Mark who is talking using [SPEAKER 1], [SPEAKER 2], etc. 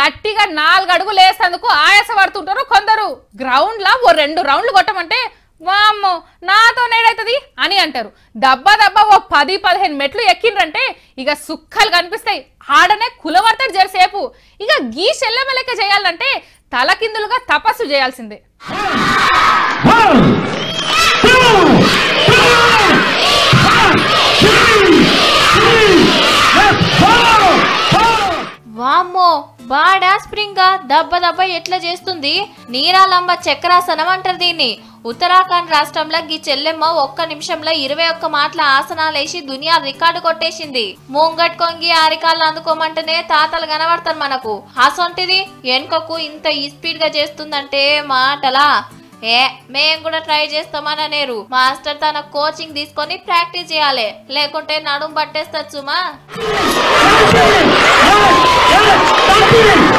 [SPEAKER 1] గట్టిగా నాలుగు అడుగులు వేసేందుకు ఆయాస పడుతుంటారు కొందరు గ్రౌండ్ లా ఓ రెండు రౌండ్లు కొట్టమంటే వామ్మో నాతో నేడైతుంది అని అంటారు దబ్బా దబ్బా ఓ పది పదిహేను మెట్లు ఎక్కిండ్రంటే ఇక సుక్కలు కనిపిస్తాయి ఆడనే కులవర్తాడు జరసేపు ఇక గీ లెక్క చేయాలంటే తలకిందులుగా తపస్సు చేయాల్సిందే
[SPEAKER 2] వామ్మో బాడా స్ప్రింగా దెబ్బ దెబ్బ ఎట్లా చేస్తుంది నీరాలమ్మ చక్రాసనం అంటారు దీన్ని ఉత్తరాఖండ్ రాష్ట్రంలో ఈ చెల్లెమ్మ ఒక్క నిమిషంలో ఇరవై ఒక్క మాటల ఆసనాలేసి దునియా రికార్డు కొట్టేసింది ముంగట్ కొంగి అరికాళ్ళు అందుకోమంటేనే తాతలు కనబడతారు మనకు అసొంటిది వెనుకకు ఇంత ఈ స్పీడ్ గా చేస్తుందంటే మాటలా ఏ మేం కూడా ట్రై చేస్తామని అనేరు మాస్టర్ తన కోచింగ్ తీసుకొని ప్రాక్టీస్ చేయాలి లేకుంటే నడుం పట్టేస్తచ్చుమా
[SPEAKER 3] Hey! Hey! Stop it!